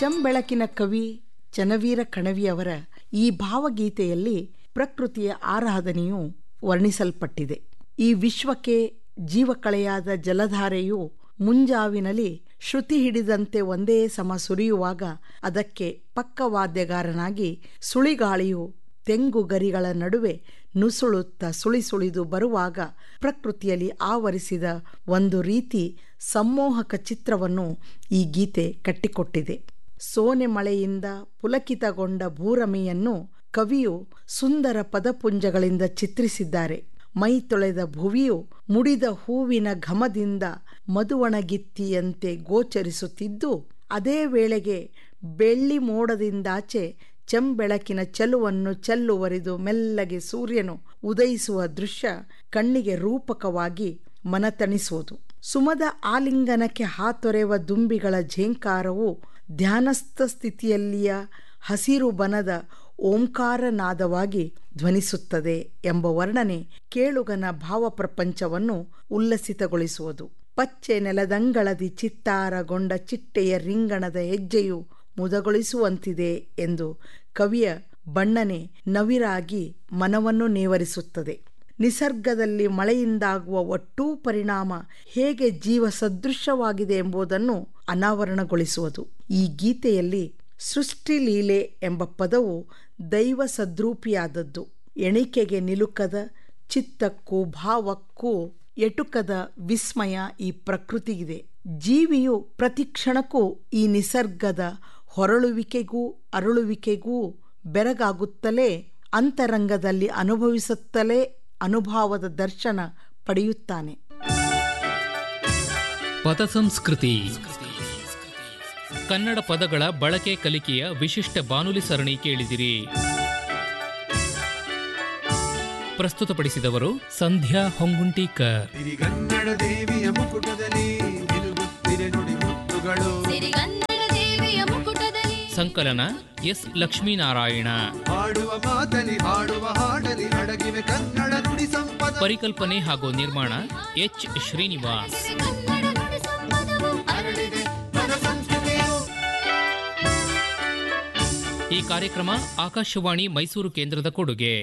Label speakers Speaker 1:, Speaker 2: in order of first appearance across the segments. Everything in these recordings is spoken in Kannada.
Speaker 1: ಚಂಬೆಳಕಿನ ಕವಿ ಚನವೀರ ಕಣವಿಯವರ ಈ ಭಾವಗೀತೆಯಲ್ಲಿ ಪ್ರಕೃತಿಯ ಆರಾಧನೆಯು ವರ್ಣಿಸಲ್ಪಟ್ಟಿದೆ ಈ ವಿಶ್ವಕ್ಕೆ ಜೀವಕಳೆಯಾದ ಜಲಧಾರೆಯು ಮುಂಜಾವಿನಲ್ಲಿ ಶ್ರುತಿ ಹಿಡಿದಂತೆ ಒಂದೇ ಸಮ ಸುರಿಯುವಾಗ ಅದಕ್ಕೆ ಪಕ್ಕವಾದ್ಯಗಾರನಾಗಿ ಸುಳಿಗಾಳಿಯು ತೆಂಗು ಗರಿಗಳ ನಡುವೆ ನುಸುಳುತ್ತಾ ಸುಳಿ ಸುಳಿದು ಬರುವಾಗ ಪ್ರಕೃತಿಯಲ್ಲಿ ಆವರಿಸಿದ ಒಂದು ರೀತಿ ಸಮ್ಮೋಹಕ ಚಿತ್ರವನ್ನು ಈ ಗೀತೆ ಕಟ್ಟಿಕೊಟ್ಟಿದೆ ಸೋನೆ ಮಳೆಯಿಂದ ಪುಲಕಿತಗೊಂಡ ಭೂರಮೆಯನ್ನು ಕವಿಯು ಸುಂದರ ಪದಪುಂಜಗಳಿಂದ ಚಿತ್ರಿಸಿದ್ದಾರೆ ಮೈ ತೊಳೆದ ಭುವಿಯು ಮುಡಿದ ಹೂವಿನ ಘಮದಿಂದ ಮಧುವಣಗಿತ್ತಿಯಂತೆ ಗೋಚರಿಸುತ್ತಿದ್ದು ಅದೇ ವೇಳೆಗೆ ಬೆಳ್ಳಿ ಮೋಡದಿಂದಾಚೆ ಚೆಂಬೆಳಕಿನ ಚೆಲುವನ್ನು ಚೆಲ್ಲುವರಿದು ಮೆಲ್ಲಗೆ ಸೂರ್ಯನು ಉದಯಿಸುವ ದೃಶ್ಯ ಕಣ್ಣಿಗೆ ರೂಪಕವಾಗಿ ಮನತಣಿಸುವುದು ಸುಮದ ಆಲಿಂಗನಕ್ಕೆ ಹಾತೊರೆವ ದುಂಬಿಗಳ ಝೇಂಕಾರವು ಧ್ಯಾನಸ್ಥ ಸ್ಥಿತಿಯಲ್ಲಿಯ ಹಸಿರು ಬನದ ಓಂಕಾರನಾದವಾಗಿ ಧ್ವನಿಸುತ್ತದೆ ಎಂಬ ವರ್ಣನೆ ಕೇಳುಗನ ಭಾವಪ್ರಪಂಚವನ್ನು ಉಲ್ಲಸಿತಗೊಳಿಸುವುದು ಪಚ್ಚೆ ನೆಲದಂಗಳದಿ ಚಿತ್ತಾರಗೊಂಡ ಚಿಟ್ಟೆಯ ರಿಂಗಣದ ಹೆಜ್ಜೆಯು ಮುದಗೊಳಿಸುವಂತಿದೆ ಎಂದು ಕವಿಯ ಬಣ್ಣನೆ ನವಿರಾಗಿ ಮನವನ್ನು ನೇವರಿಸುತ್ತದೆ ನಿಸರ್ಗದಲ್ಲಿ ಮಳೆಯಿಂದಾಗುವ ಒಟ್ಟೂ ಪರಿಣಾಮ ಹೇಗೆ ಜೀವ ಸದೃಶವಾಗಿದೆ ಎಂಬುದನ್ನು ಅನಾವರಣಗೊಳಿಸುವುದು ಈ ಗೀತೆಯಲ್ಲಿ ಸೃಷ್ಟಿ ಲೀಲೆ ಎಂಬ ಪದವು ದೈವ ಸದ್ರೂಪಿಯಾದದ್ದು ಎಣಿಕೆಗೆ ನಿಲುಕದ ಚಿತ್ತಕ್ಕೂ ಭಾವಕ್ಕೂ ಎಟುಕದ ವಿಸ್ಮಯ ಈ ಪ್ರಕೃತಿಗಿದೆ ಜೀವಿಯು ಪ್ರತಿಕ್ಷಣಕ್ಕೂ ಈ ನಿಸರ್ಗದ ಹೊರಳುವಿಕೆಗೂ ಅರಳುವಿಕೆಗೂ ಬೆರಗಾಗುತ್ತಲೇ ಅಂತರಂಗದಲ್ಲಿ ಅನುಭವಿಸುತ್ತಲೇ ಅನುಭವದ ದರ್ಶನ ಪಡೆಯುತ್ತಾನೆ
Speaker 2: ಪದಸಂಸ್ಕೃತಿ ಕನ್ನಡ ಪದಗಳ ಬಳಕೆ ಕಲಿಕೆಯ ವಿಶಿಷ್ಟ ಬಾನುಲಿ ಸರಣಿ ಕೇಳಿದಿರಿ ಪ್ರಸ್ತುತಪಡಿಸಿದವರು ಸಂಧ್ಯಾ ಹೊಂಗುಂಟೀಕರ್
Speaker 3: ಸಿರಿಗನ್ನಡ ದೇವಿಯ ಮುಕುಟದಲ್ಲಿ ನಿಲುಗುತ್ತಿರೆ ನುಡಿ ಮುತ್ತುಗಳು
Speaker 4: ಸಿರಿಗನ್ನಡ ದೇವಿಯ ಮುಕುಟದಲ್ಲಿ
Speaker 2: ಸಂಕಲನ ಎಸ್ ಲಕ್ಷ್ಮೀನಾರಾಯಣ
Speaker 3: ಹಾಡುವ ಮಾತಲಿ ಹಾಡುವ ಹಾಡಲಿ ಅಡಗಿವೆ ಕನ್ನಡ ನುಡಿ ಸಂಪದ
Speaker 2: ಪರಿಕಲ್ಪನೆ ಹಾಗೂ ನಿರ್ಮಾಣ ಎಚ್ ಶ್ರೀನಿವಾಸ್
Speaker 4: ಕನ್ನಡ ನುಡಿ ಸಂಪದವು
Speaker 3: ಹರಡಿದೆ ಪದ ಸಂಸ್ಕೃತಿಯು
Speaker 2: ಈ ಕಾರ್ಯಕ್ರಮ ಆಕಾಶವಾಣಿ ಮೈಸೂರು ಕೇಂದ್ರದ ಕೊಡುಗೆ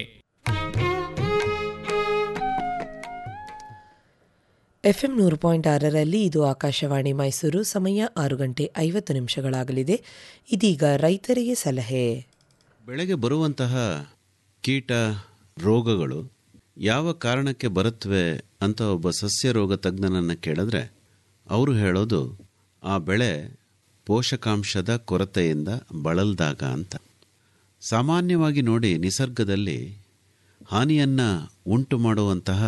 Speaker 5: ಎಫ್ಎಂ ನೂರು ಪಾಯಿಂಟ್ ಆರರಲ್ಲಿ ಇದು ಆಕಾಶವಾಣಿ ಮೈಸೂರು ಸಮಯ ಆರು ಗಂಟೆ ಐವತ್ತು ನಿಮಿಷಗಳಾಗಲಿದೆ ಇದೀಗ ರೈತರಿಗೆ ಸಲಹೆ
Speaker 6: ಬೆಳೆಗೆ ಬರುವಂತಹ ಕೀಟ ರೋಗಗಳು ಯಾವ ಕಾರಣಕ್ಕೆ ಬರುತ್ತವೆ ಅಂತ ಒಬ್ಬ ಸಸ್ಯ ರೋಗ ತಜ್ಞನನ್ನು ಕೇಳಿದ್ರೆ ಅವರು ಹೇಳೋದು ಆ ಬೆಳೆ ಪೋಷಕಾಂಶದ ಕೊರತೆಯಿಂದ ಬಳಲ್ದಾಗ ಅಂತ ಸಾಮಾನ್ಯವಾಗಿ ನೋಡಿ ನಿಸರ್ಗದಲ್ಲಿ ಹಾನಿಯನ್ನು ಉಂಟು ಮಾಡುವಂತಹ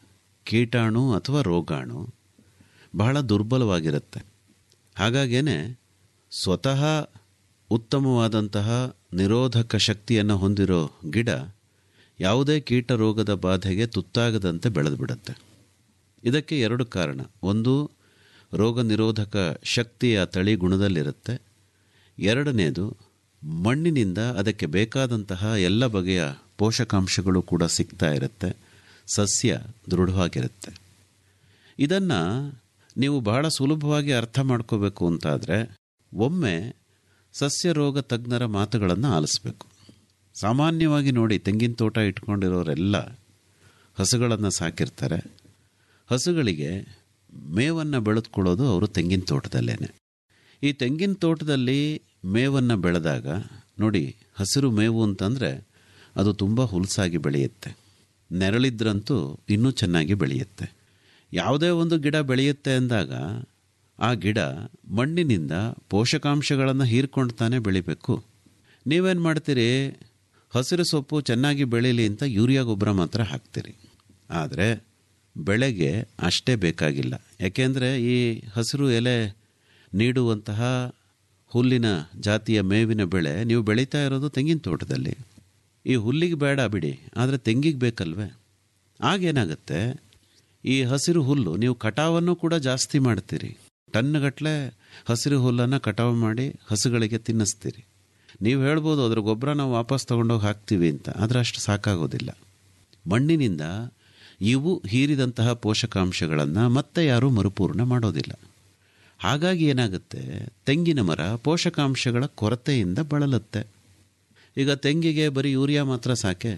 Speaker 6: ಕೀಟಾಣು ಅಥವಾ ರೋಗಾಣು ಬಹಳ ದುರ್ಬಲವಾಗಿರುತ್ತೆ ಹಾಗಾಗೇನೆ ಸ್ವತಃ ಉತ್ತಮವಾದಂತಹ ನಿರೋಧಕ ಶಕ್ತಿಯನ್ನು ಹೊಂದಿರೋ ಗಿಡ ಯಾವುದೇ ಕೀಟ ರೋಗದ ಬಾಧೆಗೆ ತುತ್ತಾಗದಂತೆ ಬೆಳೆದು ಬಿಡುತ್ತೆ ಇದಕ್ಕೆ ಎರಡು ಕಾರಣ ಒಂದು ರೋಗ ನಿರೋಧಕ ಶಕ್ತಿಯ ತಳಿ ಗುಣದಲ್ಲಿರುತ್ತೆ ಎರಡನೇದು ಮಣ್ಣಿನಿಂದ ಅದಕ್ಕೆ ಬೇಕಾದಂತಹ ಎಲ್ಲ ಬಗೆಯ ಪೋಷಕಾಂಶಗಳು ಕೂಡ ಸಿಗ್ತಾ ಇರುತ್ತೆ ಸಸ್ಯ ದೃಢವಾಗಿರುತ್ತೆ ಇದನ್ನು ನೀವು ಬಹಳ ಸುಲಭವಾಗಿ ಅರ್ಥ ಮಾಡ್ಕೋಬೇಕು ಅಂತಾದರೆ ಒಮ್ಮೆ ಸಸ್ಯ ರೋಗ ತಜ್ಞರ ಮಾತುಗಳನ್ನು ಆಲಿಸ್ಬೇಕು ಸಾಮಾನ್ಯವಾಗಿ ನೋಡಿ ತೆಂಗಿನ ತೋಟ ಇಟ್ಕೊಂಡಿರೋರೆಲ್ಲ ಹಸುಗಳನ್ನು ಸಾಕಿರ್ತಾರೆ ಹಸುಗಳಿಗೆ ಮೇವನ್ನು ಬೆಳೆದುಕೊಳ್ಳೋದು ಅವರು ತೆಂಗಿನ ತೋಟದಲ್ಲೇನೆ ಈ ತೆಂಗಿನ ತೋಟದಲ್ಲಿ ಮೇವನ್ನು ಬೆಳೆದಾಗ ನೋಡಿ ಹಸಿರು ಮೇವು ಅಂತಂದರೆ ಅದು ತುಂಬ ಹುಲಸಾಗಿ ಬೆಳೆಯುತ್ತೆ ನೆರಳಿದ್ರಂತೂ ಇನ್ನೂ ಚೆನ್ನಾಗಿ ಬೆಳೆಯುತ್ತೆ ಯಾವುದೇ ಒಂದು ಗಿಡ ಬೆಳೆಯುತ್ತೆ ಅಂದಾಗ ಆ ಗಿಡ ಮಣ್ಣಿನಿಂದ ಪೋಷಕಾಂಶಗಳನ್ನು ಹೀರ್ಕೊಂಡು ತಾನೇ ಬೆಳಿಬೇಕು ನೀವೇನು ಮಾಡ್ತೀರಿ ಹಸಿರು ಸೊಪ್ಪು ಚೆನ್ನಾಗಿ ಬೆಳೀಲಿ ಅಂತ ಯೂರಿಯಾ ಗೊಬ್ಬರ ಮಾತ್ರ ಹಾಕ್ತೀರಿ ಆದರೆ ಬೆಳೆಗೆ ಅಷ್ಟೇ ಬೇಕಾಗಿಲ್ಲ ಯಾಕೆಂದರೆ ಈ ಹಸಿರು ಎಲೆ ನೀಡುವಂತಹ ಹುಲ್ಲಿನ ಜಾತಿಯ ಮೇವಿನ ಬೆಳೆ ನೀವು ಬೆಳೀತಾ ಇರೋದು ತೆಂಗಿನ ತೋಟದಲ್ಲಿ ಈ ಹುಲ್ಲಿಗೆ ಬೇಡ ಬಿಡಿ ಆದರೆ ತೆಂಗಿಗೆ ಬೇಕಲ್ವೇ ಆಗೇನಾಗುತ್ತೆ ಈ ಹಸಿರು ಹುಲ್ಲು ನೀವು ಕಟಾವನ್ನು ಕೂಡ ಜಾಸ್ತಿ ಮಾಡ್ತೀರಿ ಟನ್ಗಟ್ಟಲೆ ಹಸಿರು ಹುಲ್ಲನ್ನು ಕಟಾವು ಮಾಡಿ ಹಸುಗಳಿಗೆ ತಿನ್ನಿಸ್ತೀರಿ ನೀವು ಹೇಳ್ಬೋದು ಅದ್ರ ಗೊಬ್ಬರ ನಾವು ವಾಪಸ್ ತೊಗೊಂಡೋಗಿ ಹಾಕ್ತೀವಿ ಅಂತ ಆದರೆ ಅಷ್ಟು ಸಾಕಾಗೋದಿಲ್ಲ ಮಣ್ಣಿನಿಂದ ಇವು ಹೀರಿದಂತಹ ಪೋಷಕಾಂಶಗಳನ್ನು ಮತ್ತೆ ಯಾರೂ ಮರುಪೂರ್ಣ ಮಾಡೋದಿಲ್ಲ ಹಾಗಾಗಿ ಏನಾಗುತ್ತೆ ತೆಂಗಿನ ಮರ ಪೋಷಕಾಂಶಗಳ ಕೊರತೆಯಿಂದ ಬಳಲುತ್ತೆ ಈಗ ತೆಂಗಿಗೆ ಬರೀ ಯೂರಿಯಾ ಮಾತ್ರ ಸಾಕೆ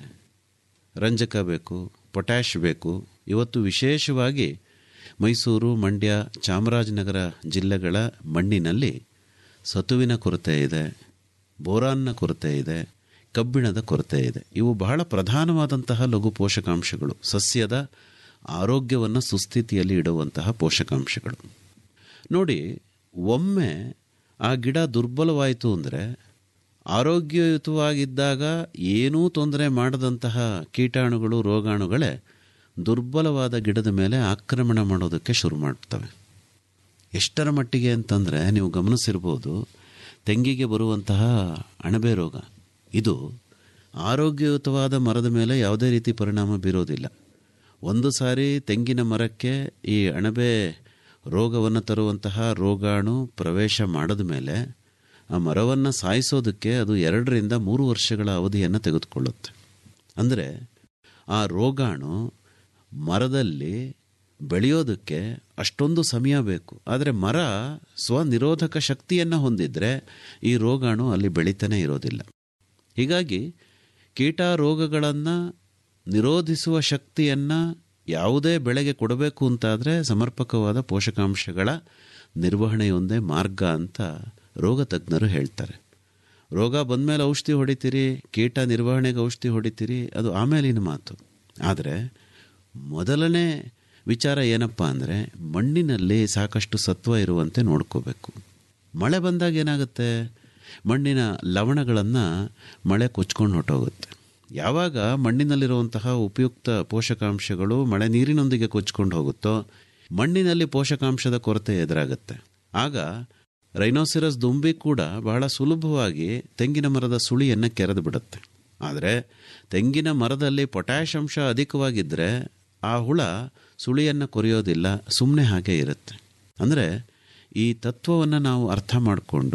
Speaker 6: ರಂಜಕ ಬೇಕು ಪೊಟ್ಯಾಷ್ ಬೇಕು ಇವತ್ತು ವಿಶೇಷವಾಗಿ ಮೈಸೂರು ಮಂಡ್ಯ ಚಾಮರಾಜನಗರ ಜಿಲ್ಲೆಗಳ ಮಣ್ಣಿನಲ್ಲಿ ಸತುವಿನ ಕೊರತೆ ಇದೆ ಬೋರಾನ್ನ ಕೊರತೆ ಇದೆ ಕಬ್ಬಿಣದ ಕೊರತೆ ಇದೆ ಇವು ಬಹಳ ಪ್ರಧಾನವಾದಂತಹ ಲಘು ಪೋಷಕಾಂಶಗಳು ಸಸ್ಯದ ಆರೋಗ್ಯವನ್ನು ಸುಸ್ಥಿತಿಯಲ್ಲಿ ಇಡುವಂತಹ ಪೋಷಕಾಂಶಗಳು ನೋಡಿ ಒಮ್ಮೆ ಆ ಗಿಡ ದುರ್ಬಲವಾಯಿತು ಅಂದರೆ ಆರೋಗ್ಯಯುತವಾಗಿದ್ದಾಗ ಏನೂ ತೊಂದರೆ ಮಾಡದಂತಹ ಕೀಟಾಣುಗಳು ರೋಗಾಣುಗಳೇ ದುರ್ಬಲವಾದ ಗಿಡದ ಮೇಲೆ ಆಕ್ರಮಣ ಮಾಡೋದಕ್ಕೆ ಶುರು ಮಾಡ್ತವೆ ಎಷ್ಟರ ಮಟ್ಟಿಗೆ ಅಂತಂದರೆ ನೀವು ಗಮನಿಸಿರ್ಬೋದು ತೆಂಗಿಗೆ ಬರುವಂತಹ ಅಣಬೆ ರೋಗ ಇದು ಆರೋಗ್ಯಯುತವಾದ ಮರದ ಮೇಲೆ ಯಾವುದೇ ರೀತಿ ಪರಿಣಾಮ ಬೀರೋದಿಲ್ಲ ಒಂದು ಸಾರಿ ತೆಂಗಿನ ಮರಕ್ಕೆ ಈ ಅಣಬೆ ರೋಗವನ್ನು ತರುವಂತಹ ರೋಗಾಣು ಪ್ರವೇಶ ಮಾಡಿದ ಮೇಲೆ ಆ ಮರವನ್ನು ಸಾಯಿಸೋದಕ್ಕೆ ಅದು ಎರಡರಿಂದ ಮೂರು ವರ್ಷಗಳ ಅವಧಿಯನ್ನು ತೆಗೆದುಕೊಳ್ಳುತ್ತೆ ಅಂದರೆ ಆ ರೋಗಾಣು ಮರದಲ್ಲಿ ಬೆಳೆಯೋದಕ್ಕೆ ಅಷ್ಟೊಂದು ಸಮಯ ಬೇಕು ಆದರೆ ಮರ ಸ್ವನಿರೋಧಕ ಶಕ್ತಿಯನ್ನು ಹೊಂದಿದ್ರೆ ಈ ರೋಗಾಣು ಅಲ್ಲಿ ಬೆಳೀತಾನೆ ಇರೋದಿಲ್ಲ ಹೀಗಾಗಿ ಕೀಟ ರೋಗಗಳನ್ನು ನಿರೋಧಿಸುವ ಶಕ್ತಿಯನ್ನು ಯಾವುದೇ ಬೆಳೆಗೆ ಕೊಡಬೇಕು ಅಂತಾದರೆ ಸಮರ್ಪಕವಾದ ಪೋಷಕಾಂಶಗಳ ನಿರ್ವಹಣೆಯೊಂದೇ ಮಾರ್ಗ ಅಂತ ರೋಗ ತಜ್ಞರು ಹೇಳ್ತಾರೆ ರೋಗ ಬಂದಮೇಲೆ ಔಷಧಿ ಹೊಡಿತೀರಿ ಕೀಟ ನಿರ್ವಹಣೆಗೆ ಔಷಧಿ ಹೊಡಿತೀರಿ ಅದು ಆಮೇಲಿನ ಮಾತು ಆದರೆ ಮೊದಲನೇ ವಿಚಾರ ಏನಪ್ಪ ಅಂದರೆ ಮಣ್ಣಿನಲ್ಲಿ ಸಾಕಷ್ಟು ಸತ್ವ ಇರುವಂತೆ ನೋಡ್ಕೋಬೇಕು ಮಳೆ ಬಂದಾಗ ಏನಾಗುತ್ತೆ ಮಣ್ಣಿನ ಲವಣಗಳನ್ನು ಮಳೆ ಕೊಚ್ಕೊಂಡು ಹೊಟ್ಟೋಗುತ್ತೆ ಯಾವಾಗ ಮಣ್ಣಿನಲ್ಲಿರುವಂತಹ ಉಪಯುಕ್ತ ಪೋಷಕಾಂಶಗಳು ಮಳೆ ನೀರಿನೊಂದಿಗೆ ಕೊಚ್ಕೊಂಡು ಹೋಗುತ್ತೋ ಮಣ್ಣಿನಲ್ಲಿ ಪೋಷಕಾಂಶದ ಕೊರತೆ ಎದುರಾಗುತ್ತೆ ಆಗ ರೈನೋಸಿರಸ್ ದುಂಬಿ ಕೂಡ ಬಹಳ ಸುಲಭವಾಗಿ ತೆಂಗಿನ ಮರದ ಸುಳಿಯನ್ನು ಕೆರೆದು ಬಿಡುತ್ತೆ ಆದರೆ ತೆಂಗಿನ ಮರದಲ್ಲಿ ಪೊಟ್ಯಾಷ್ ಅಂಶ ಅಧಿಕವಾಗಿದ್ದರೆ ಆ ಹುಳ ಸುಳಿಯನ್ನು ಕೊರೆಯೋದಿಲ್ಲ ಸುಮ್ಮನೆ ಹಾಗೆ ಇರುತ್ತೆ ಅಂದರೆ ಈ ತತ್ವವನ್ನು ನಾವು ಅರ್ಥ ಮಾಡಿಕೊಂಡು